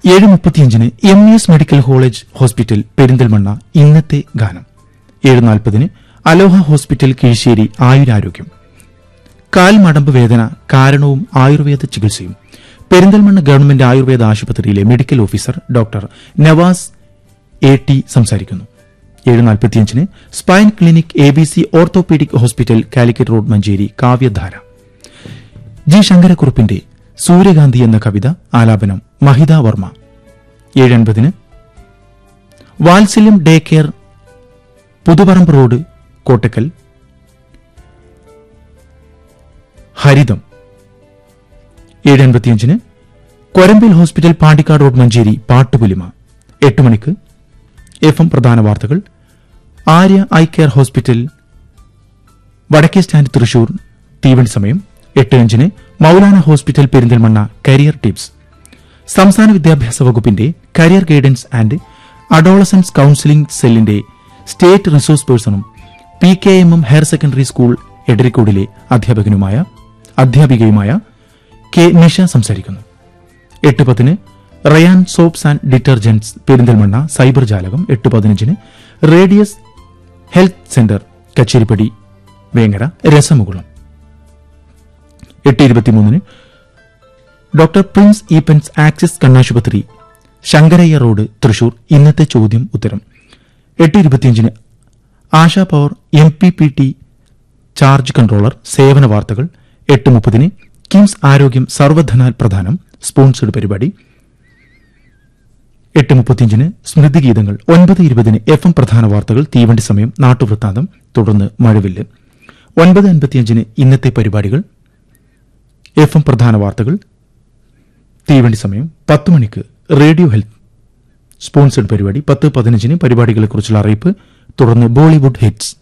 ഏഴ് മുപ്പത്തിയഞ്ചിന് M E S medical college hospital Perinthalmanna ഇന്നത്തെ ഗാനം ഏഴ് നാൽപ്പതിന് അലോഹ ഹോസ്പിറ്റൽ കീഴ്ശ്ശേരി ആയുരാരോഗ്യം കാൽ മടമ്പ് വേദന കാരണവും ആയുർവേദ ചികിത്സയും പെരിന്തൽമണ്ണ ഗവൺമെന്റ് ആയുർവേദ ആശുപത്രിയിലെ medical officer doctor Navas A T സംസാരിക്കുന്നു ഏഴ് നാൽപ്പത്തിയഞ്ചിന് spine clinic A B C orthopaedic hospital Calicut road Manjeri Kavyadhara G ശങ്കരക്കുറുപ്പിന്റെ സൂര്യകാന്തി എന്ന കവിത ആലാപനം മഹിത വർമ്മ ഏഴ് അൻപതിന് Vatsalyam day care Puthuparamb road Kottakkal Haritham ഏഴ് അൻപത്തിയഞ്ചിന് കൊരമ്പിൽ ഹോസ്പിറ്റൽ പാണ്ടിക്കാട് റോഡ് മഞ്ചേരി പാട്ടുപുലിമ എട്ട് മണിക്ക് എഫ് എം പ്രധാന വാർത്തകൾ ആര്യ ഐ കെയർ ഹോസ്പിറ്റൽ വടക്കേ സ്റ്റാൻഡ് തൃശൂർ തീവണ്ടി സമയം എട്ട് അഞ്ചിന് Maulana hospital Perinthalmanna career tips സംസ്ഥാന വിദ്യാഭ്യാസ വകുപ്പിന്റെ career guidance and adolescence counselling സെല്ലിന്റെ സ്റ്റേറ്റ് റിസോഴ്സ് പേഴ്സണും P K M M higher secondary school എടരിക്കോടിലെ അധ്യാപകനുമായ അധ്യാപികയുമായ കെ നിഷ സംസാരിക്കുന്നു എട്ട് പത്തിന് Rayan soaps and detergents Perinthalmanna cyber ജാലകം എട്ട് പതിനഞ്ചിന് radius health centre Kacheripadi Vengara Rasamukulam എട്ട് ഇരുപത്തിമൂന്നിന് ഡോക്ടർ പ്രിൻസ് ഈപ്പൻസ് ആക്സിസ് കണ്ണാശുപത്രി ശങ്കരയ്യ റോഡ് തൃശൂർ ഇന്നത്തെ ചോദ്യം ഉത്തരം എട്ട് ഇരുപത്തിയഞ്ചിന് Asha power M P P T charge controller സേവന വാർത്തകൾ എട്ട് മുപ്പതിന് കിംസ് ആരോഗ്യം സർവധനാൽ പ്രധാനം സ്പോൺസേഡ് പരിപാടി എട്ട് മുപ്പത്തിയഞ്ചിന് സ്മൃതിഗീതങ്ങൾ ഒൻപത് ഇരുപതിന് എഫ് എം പ്രധാന വാർത്തകൾ തീവണ്ടി സമയം നാട്ടുവൃത്താന്തം തുടർന്ന് മഴവില്ല് ഒൻപത് അൻപത്തിയഞ്ചിന് ഇന്നത്തെ പരിപാടികൾ എഫ് എം പ്രധാന വാർത്തകൾ തീവണ്ടി സമയം പത്ത് മണിക്ക് റേഡിയോ ഹെൽത്ത് സ്പോൺസേഡ് പരിപാടി പത്ത് പതിനഞ്ചിന് പരിപാടികളെക്കുറിച്ചുള്ള അറിയിപ്പ് തുടർന്ന് ബോളിവുഡ് ഹിറ്റ്സ്